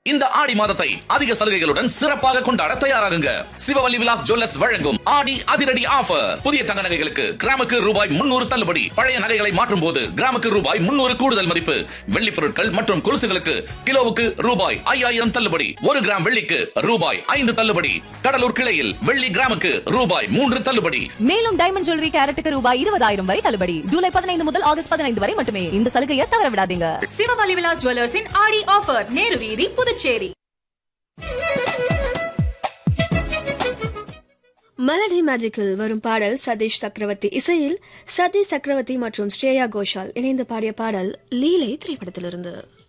இந்த ஆடி மாதத்தை அதிக சலுகைகளுடன் சிறப்பாக கொண்டாட தயாராகுங்க சிவவல்லி விலாஸ் ஜுவல்லர்ஸ் வழங்கும் ஆடி அதிரடி ஆஃபர் புதிய தங்க நகைகளுக்கு கிராமுக்கு ரூபாய் முன்னூறு தள்ளுபடி பழைய நகைகளை மாற்றும் போது கிராமுக்கு ரூபாய் முன்னூறு கூடுதல் மதிப்பு வெள்ளி பொருட்கள் மற்றும் கொலுசுகளுக்கு கிலோவுக்கு ரூபாய் ஐயாயிரம் தள்ளுபடி ஒரு கிராம் வெள்ளிக்கு ரூபாய் ஐந்து தள்ளுபடி கடலூர் கிளையில் வெள்ளி கிராமுக்கு ரூபாய் மூன்று தள்ளுபடி மேலும் டைமண்ட் ஜுவல்லரி கேரட்டுக்கு ரூபாய் இருபதாயிரம் வரை தள்ளுபடி ஜூலை பதினைந்து முதல் ஆகஸ்ட் பதினைந்து வரை மட்டுமே இந்த சலுகையை தவற விடாதீங்க சிவவலி விலாஸ் ஜுவல்லர்ஸின் ஆடி ஆஃபர் நேரு வீதி புதுச்சேரி மெலடி மேஜிக்கில் வரும் பாடல் சதீஷ் சக்கரவர்த்தி இசையில் சதீஷ் சக்கரவர்த்தி மற்றும் ஸ்ரேயா கோஷால் இணைந்து பாடிய பாடல் லீலை திரைப்படத்திலிருந்து